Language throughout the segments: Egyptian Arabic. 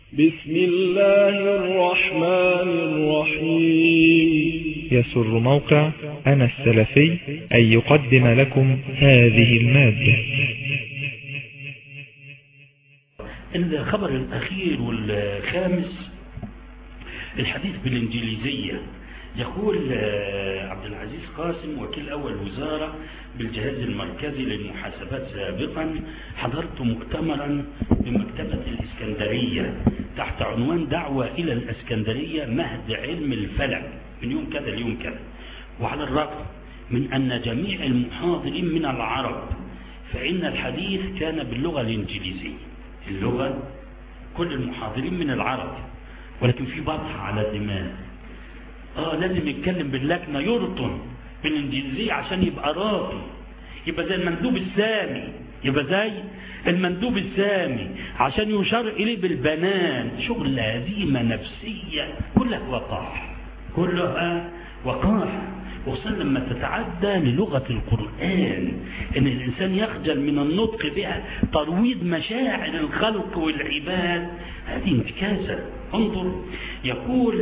بسم الله الرحمن الرحيم يسر موقع أنا السلفي أن يقدم لكم هذه المادة الخبر الأخير والخامس الحديث بالإنجليزية يقول آه، عبد العزيز قاسم وكيل أول وزارة بالجهاز المركزي للمحاسبات سابقا حضرت مؤتمرا بمكتبة الإسكندرية تحت عنوان دعوة إلى الإسكندرية مهد علم الفلك من يوم كذا ليوم كذا وعلى الرغم من أن جميع المحاضرين من العرب فإن الحديث كان باللغة الإنجليزية اللغة كل المحاضرين من العرب ولكن في بطح على الدماغ اه لازم يتكلم باللكنة يرطن بالانجليزية عشان يبقى راقي يبقى زي المندوب السامي يبقى زي المندوب السامي عشان يشار اليه بالبنان شغل هزيمة نفسية كلها وقاح كلها وقاح وخصوصا لما تتعدى للغة القرآن ان الانسان يخجل من النطق بها ترويض مشاعر الخلق والعباد هذه انتكاسة انظر يقول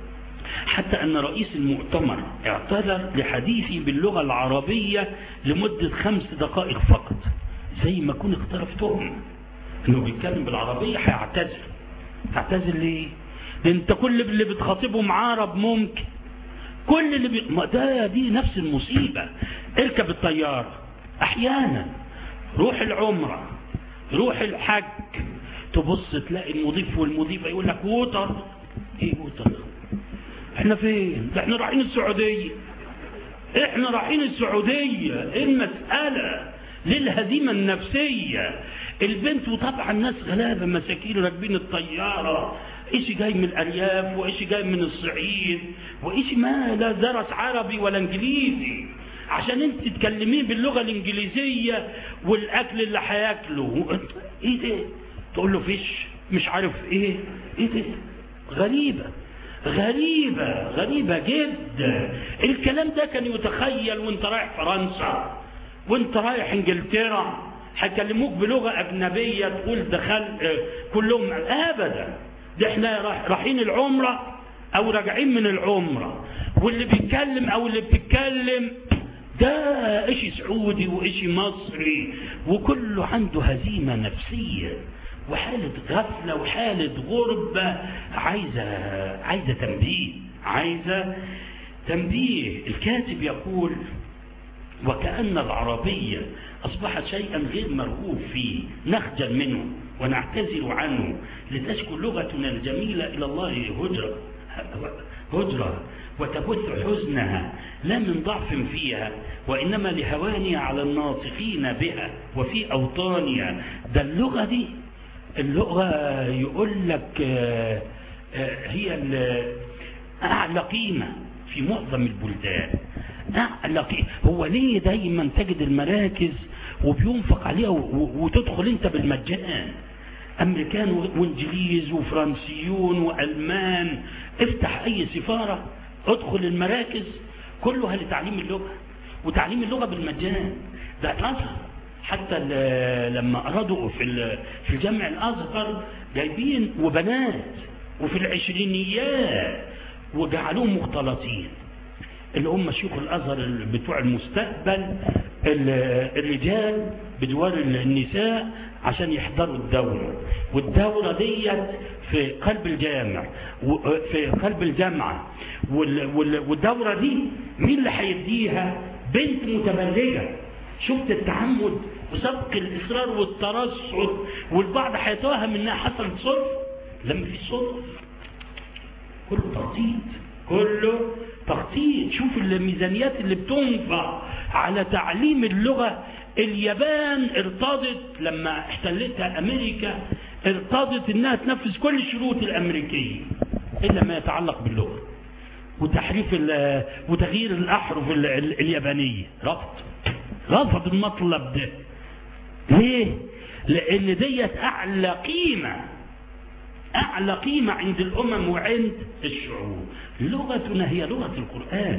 حتى أن رئيس المؤتمر اعتذر لحديثي باللغة العربية لمدة خمس دقائق فقط زي ما كنت اقترفتهم انه بيتكلم بالعربية هيعتذر هيعتذر ليه؟ لان انت كل اللي بتخاطبهم عرب ممكن كل اللي بي... ما ده دي نفس المصيبة اركب الطيارة احيانا روح العمرة روح الحج تبص تلاقي المضيف والمضيفة يقول لك ووتر ايه ووتر احنا فين ده احنا رايحين السعودية احنا رايحين السعودية ايه المسألة ليه الهزيمة النفسية البنت وطبعا الناس غلابة مساكين راكبين الطيارة ايش جاي من الارياف وايش جاي من الصعيد وايش ما لا درس عربي ولا انجليزي عشان انت تتكلمين باللغة الانجليزية والاكل اللي هياكله ايه ده تقول له فيش مش عارف ايه ايه ده غريبة غريبة غريبة جدا الكلام ده كان يتخيل وانت رايح فرنسا وانت رايح انجلترا هيكلموك بلغة اجنبية تقول دخل كلهم ابدا ده احنا رايحين العمرة او راجعين من العمرة واللي بيتكلم او اللي بتتكلم ده اشي سعودي واشي مصري وكله عنده هزيمة نفسية وحالة غفلة وحالة غربة عايزة عايزة تنبيه عايزة تنبيه الكاتب يقول وكأن العربية أصبحت شيئا غير مرغوب فيه نخجل منه ونعتذر عنه لتشكو لغتنا الجميلة إلى الله هجرة هجرة وتبث حزنها لا من ضعف فيها وإنما لهوانها على الناطقين بها وفي أوطانها ده اللغة دي اللغة يقول لك هي أعلى قيمة في معظم البلدان أعلى قيمة هو ليه دايما تجد المراكز وبينفق عليها وتدخل انت بالمجان امريكان وانجليز وفرنسيون والمان افتح اي سفارة ادخل المراكز كلها لتعليم اللغة وتعليم اللغة بالمجان ده الازهر حتى لما أرادوا في في الجامع الأصغر جايبين وبنات وفي العشرينيات وجعلوهم مختلطين اللي هم شيوخ الأزهر بتوع المستقبل الرجال بدوار النساء عشان يحضروا الدورة والدورة ديت في قلب الجامع في قلب الجامعة والدورة دي مين اللي هيديها بنت متبلجة شفت التعمد وسبق الإصرار والترصد والبعض هيتوهم إنها حصلت صدف لما في صدف كله تخطيط كله تخطيط شوف الميزانيات اللي بتنفق على تعليم اللغة اليابان ارتضت لما احتلتها أمريكا ارتضت إنها تنفذ كل الشروط الأمريكية إلا ما يتعلق باللغة وتحريف وتغيير الأحرف اليابانية رفض رفض المطلب ده ليه لان ديت اعلى قيمة اعلى قيمة عند الامم وعند الشعوب لغتنا هي لغة القرآن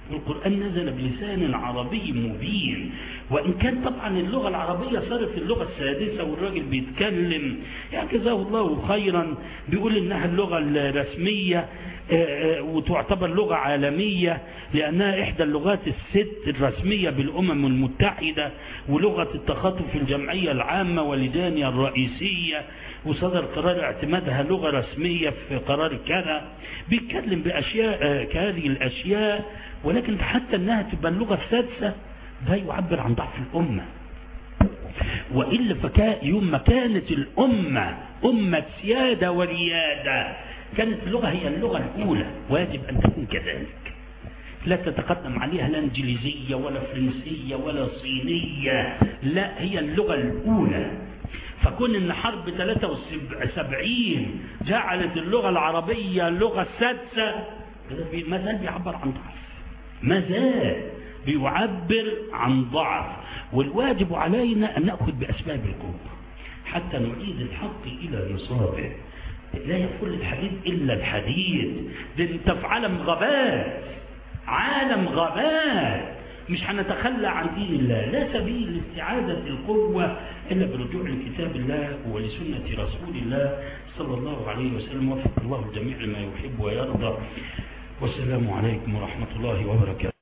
والقرآن نزل بلسان عربي مبين وإن كان طبعا اللغة العربية صارت اللغة السادسة والراجل بيتكلم يعني جزاه الله خيرا بيقول إنها اللغة الرسمية وتعتبر لغة عالمية لأنها إحدى اللغات الست الرسمية بالأمم المتحدة ولغة التخاطب في الجمعية العامة ولجانها الرئيسية وصدر قرار اعتمادها لغة رسمية في قرار كذا بيتكلم بأشياء كهذه الأشياء ولكن حتى أنها تبقى اللغة السادسة ده يعبر عن ضعف الأمة وإلا فكا يوم ما كانت الأمة أمة سيادة وريادة كانت اللغة هي اللغة الأولى واجب أن تكون كذلك لا تتقدم عليها لا انجليزية ولا فرنسية ولا صينية لا هي اللغة الأولى فكون ان حرب 73 جعلت اللغة العربية اللغة السادسة ما زال بيعبر عن ضعف ما زال بيعبر عن ضعف والواجب علينا ان نأخذ بأسباب القوة حتى نعيد الحق إلى نصابه لا يقول الحديد إلا الحديد ده انت في عالم غابات عالم غابات مش هنتخلى عن دين الله لا سبيل لاستعادة القوة إلا بالرجوع لكتاب الله ولسنة رسول الله صلى الله عليه وسلم وفق الله الجميع لما يحب ويرضى والسلام عليكم ورحمة الله وبركاته